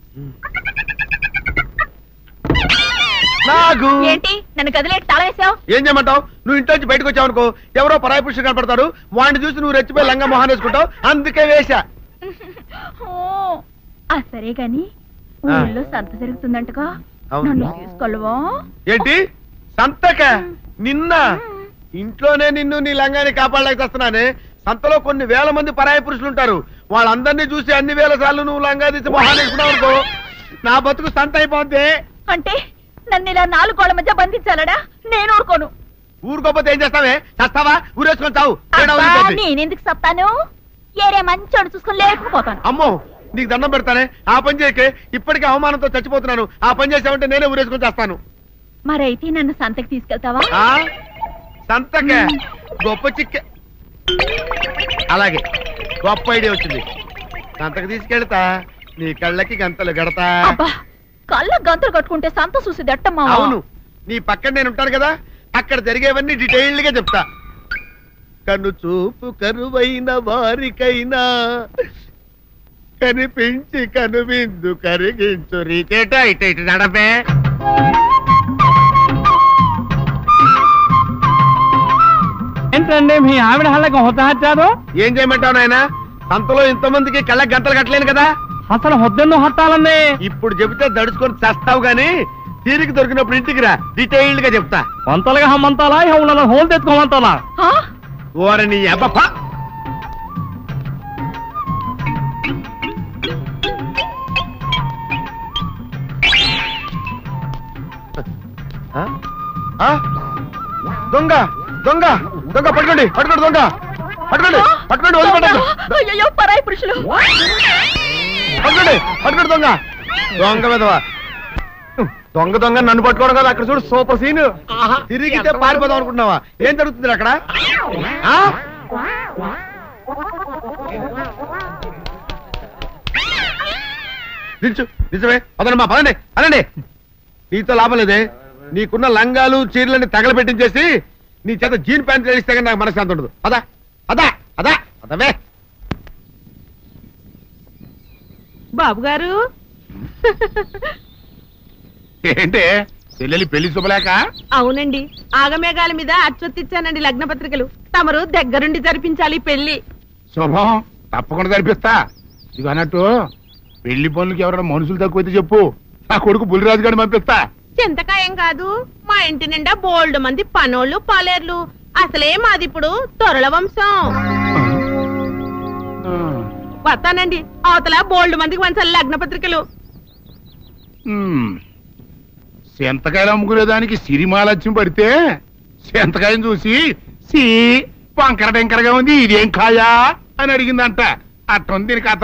నాగు ఏంటి నన్ను గదిలేటి తాళం వేసావు ఏం చేయమంటావు నువ్వు ఇంట్లో నుంచి బయటకు వచ్చావు అనుకో ఎవరో పరాయి పురుషులు కనపడతారు వాడిని చూసి నువ్వు రెచ్చిపోయి లంగా మొహాన్ వేసుకుంటావు అందుకే వేశా ఆ సరే గాని ఆ. ఊళ్ళో సంత జరుగుతుందంటగా అవును. నన్ను తీసుకెళ్ళవా ఏంటి సంతక నిన్న ఇంట్లోనే నిన్ను నీ లంగాని కాపాడలేక వస్తున్నానే సంతలో కొన్ని వేల మంది పరాయి పురుషులు ఉంటారు వాళ్ళందరినీ చూసి అన్ని వేల సార్లు నువ్వు లంగా తీసి మొహాన్ వేసుకున్నావు అనుకో నా బతుకు సంత అయిపోద్ది అంటే నన్ను ఇలా నాలుగు గోళ్ల మధ్య బంధించాలడా నేను ఊరుకోను ఊరుకోపోతే ఏం చేస్తావే చస్తావా ఊరేసుకొని చావు తేడా అబ్బా, వదిలిపోద్ది. నేనెందుకు చెప్తాను ఏరే మంచోడు చూసుకొని లేకపోతాను అమ్మో నీకు దండం పెడతానే ఆ పని చేయకే ఇప్పటికే అవమానంతో చచ్చిపోతున్నాను ఆ పని చేసావంటే నేనే ఊరేసుకొని చేస్తాను మరైతే నన్ను సంతకి తీసుకెళ్తావా ఆ సంతకే గొప్ప చిక్కే అలాగే గొప్ప ఐడియా వచ్చింది సంతకు తీసుకెళ్తా నీ కళ్ళకి గంతలు గడతా అబ్బా కళ్ళ గంతులు కట్టుకుంటే సంత చూసి దట్టమ్మా అవును నీ పక్కన నేను ఉంటాను కదా అక్కడ జరిగేవన్నీ డీటెయిల్డ్ గా చెప్తా కను చూపు కరువైన వారికైనా కనిపించి కనువిందు కరిగించు రీతేట ఇట ఇటు నడపే ఏంటండి మీ ఆవిడ హళ్ళకి హుతహత్యాదు ఏం చేయమంటావు నాయన సంతలో ఇంతమందికి కళ్ళకి గంతలు కట్టలేను కదా అసలు హొద్దెన్ను హత్తాలండి ఇప్పుడు చెబితే దడుచుకొని చస్తావు గాని తీరిక దొరికినప్పుడు ఇంటికి రా డీటెయిల్డ్ గా చెప్తా వంతలుగా హమ్మంతాలా ఇవాళ హోల్ తెచ్చుకోమంతాలా ఆ? ఓరని అబ్బప్ప ఆ? ఆ? దొంగ దొంగ దొంగ పట్టుకోండి పట్టుకోండి దొంగ పట్టుకోండి పట్టుకోండి వదిలిపెట్టద్దు అయ్యయ్యో, పరాయి పురుషులు పట్టుకోండి పట్టుకోండి దొంగ దొంగ విధవా దొంగ దొంగ నన్ను పట్టుకోవడం కదా అక్కడ చూడు సూపర్ సీన్ తిరిగితే పారిపోదాం అనుకుంటున్నావా ఏం జరుగుతుంది అక్కడ ఆ? దించు నిజమే పదండి మా పదండి పదండి నీతో లాభం లేదే నీకున్న లంగాలు చీరలని తగలబెట్టించేసి నీ చేత జీన్ ప్యాంట్ వేస్తే కానీ నాకు మనశ్శాంతి ఉండదు అదా అదా అదా అదవే బాబు గారు ఏంటే చెల్లెలి పెళ్లి శుభలేక అవునండి ఆగమేఘాల మీద అచ్చొత్తిచ్చానండి లగ్న పత్రికలు తమరు దగ్గరుండి జరిపించాలి పెళ్లి శుభం తప్పకుండా జరిపిస్తా ఇది అన్నట్టు పెళ్లి పనులకి ఎవరైనా మనుషులు తక్కువైతే చెప్పు నా కొడుకు బుల్లిరాజు గారిని పంపిస్తా చింతకాయం కాదు మా ఇంటి నిండా బోల్డ్ మంది పనోళ్ళు పాలేర్లు అసలే మాది ఇప్పుడు తొరల వంశం ఆ, వస్తానండి అవతల బోల్డ్ మందికి వంచాలి లగ్న పత్రికలు ఉమ్. సెంతకాయలు అమ్ముకునేదానికి సిరిమాలత్యం పడితే సెంతకాయని చూసి సి వంకర టెంకరగా ఉంది ఇదేం కాయా అని అడిగిందంట అట్టుంది దీని కథ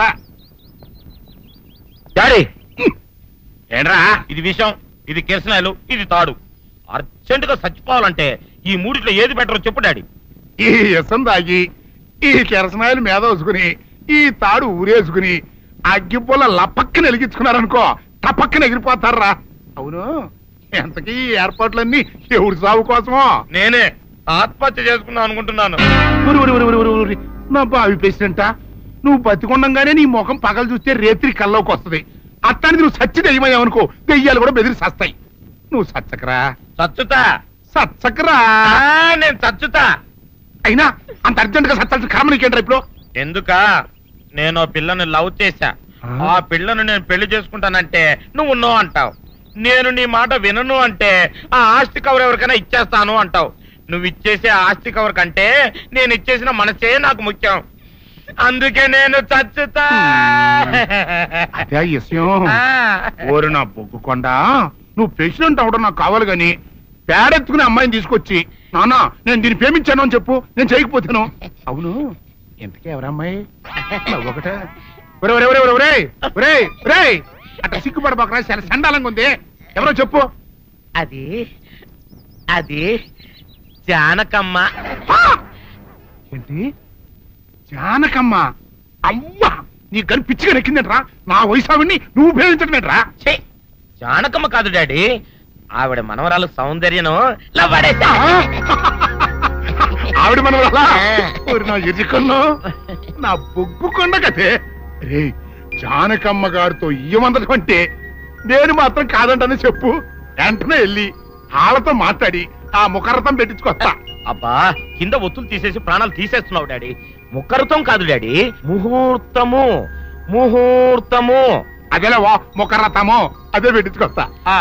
డాడీ ఏంట్రా ఇది విషం ఇది కిరసనాయలు ఇది తాడు అర్జెంట్ గా చచ్చిపోవాలంటే ఈ మూడిట్లో ఏది బెటర్ చెప్పు డాడీ ఈ ఇసం తాగి ఈ కెరసనాయలు మీద వేసుకుని ఈ తాడు ఊరేసుకుని అగ్గిపూల లపక్కన వెలిగించుకున్నారనుకో టపక్కన ఎగిరిపోతారా అవును ఎంతకీ ఈ ఏర్పాట్లన్నీ ఎవరి సాగు కోసమో నేనే ఆత్మహత్య చేసుకుందాం అనుకుంటున్నాను ఉరి, ఉరి, ఉరి, ఉరి, ఉరి, ఉరి. నా బావి పేసినంట నువ్వు బతికొండంగానే నీ ముఖం పగలు చూస్తే రేత్రి కల్లోకి వస్తది అత్తానికి నువ్వు సచ్చి దెయ్యమయ్యావనుకో దెయ్యాలు కూడా బెదిరి సస్తాయి నువ్వు సచ్చకరా చచ్చుతా సచ్చకరా ఆ, నేను చచ్చుతా అయినా అంత అర్జెంట్ గా సత్తాల్సిన కర్మ నీకేంట్రా ఇప్పుడు ఎందుక నేను ఆ పిల్లని లవ్ చేశా ఆ? ఆ పిల్లను నేను పెళ్లి చేసుకుంటానంటే నువ్వు నో అంటావు నేను నీ మాట వినను అంటే ఆ ఆస్తి కవర్ ఎవరికైనా ఇచ్చేస్తాను అంటావు నువ్వు ఇచ్చేసే ఆస్తి కవర్ కంటే నేను ఇచ్చేసిన మనసే నాకు ముఖ్యం అందుకే నేను చచ్చుతా అదే ఈ విషయం ఆ. ఓరి నా బొగ్గుకొండ నువ్వు ప్రెసిడెంట్ అవడం నాకు కావాలి గాని పేడెత్తుకునే అమ్మాయిని తీసుకొచ్చి నానా నేను దీన్ని ప్రేమించాను అని చెప్పు నేను చేయకపోతాను అవును ఎంతకే ఎవరమ్మాయి ఒకటే ఒరే ఒరే ఒరే ఒరే ఒరే ఒరే ఒరే అట్లా సిగ్గుపడబాకరా చాలా సండాలంగా ఉంది ఎవరో చెప్పు అది అది జానకమ్మ ఆ! ఏంటి జానకమ్మ అమ్మా నీ గని పిచ్చిగా నెక్కిందంట్రా నా వయసు ఆవిడ్ని నువ్వు ప్రేమించడమేట్రా ఛీ! జానకమ్మ కాదు డాడీ ఆవిడ మనవరాలు సౌందర్యను లవ్వాడేశా. ఆవిడ మనం నా ఎరుకల్లో నా బొగ్గు కొండ కదే రే జానకమ్మ గారితో ఇయ్యమందడం అంటే నేను మాత్రం కాదంటని చెప్పు వెంటనే వెళ్ళి వాళ్ళతో మాట్లాడి ఆ ముఖరథం పెట్టించుకొస్తా అబ్బా కింద ఒత్తులు తీసేసి ప్రాణాలు తీసేస్తున్నావు డాడీ ముఖరుతం కాదు డాడీ ముహూర్తము ముహూర్తము అదేలే వా ముఖరథము అదే పెట్టించుకొస్తా ఆ.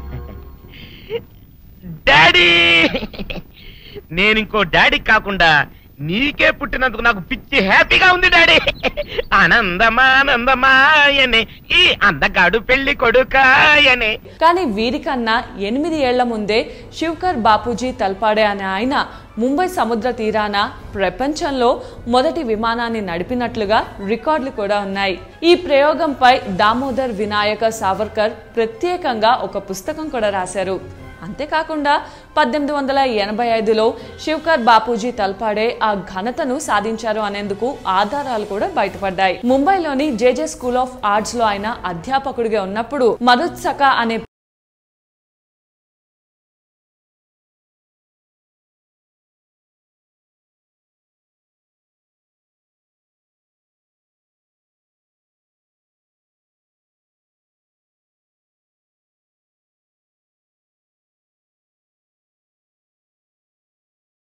డాడీ నేను ఇంకో డాడీ కాకుండా నీకే పుట్టినందుకు నాకు పిచ్చి హ్యాపీగా ఉంది డాడీ ఆనందమానందమాయనే ఈ అందగాడు పెళ్లి కొడుకాయనే కానీ వీరికన్నా ఎనిమిది ఏళ్ల ముందే శివకర్ బాపూజీ తల్పాడే అనే ఆయన ముంబై సముద్ర తీరాన ప్రపంచంలో మొదటి విమానాన్ని నడిపినట్లుగా రికార్డులు కూడా ఉన్నాయి ఈ ప్రయోగంపై దామోదర్ వినాయక సావర్కర్ ప్రత్యేకంగా ఒక పుస్తకం కూడా రాశారు అంతేకాకుండా పద్దెనిమిది వందల ఎనభై ఐదులో శివకర్ బాపూజీ తల్పాడే ఆ ఘనతను సాధించారు అనేందుకు ఆధారాలు కూడా బయటపడ్డాయి ముంబైలోని జేజే స్కూల్ ఆఫ్ ఆర్ట్స్ లో ఆయన అధ్యాపకుడిగా ఉన్నప్పుడు మరుత్సక అనే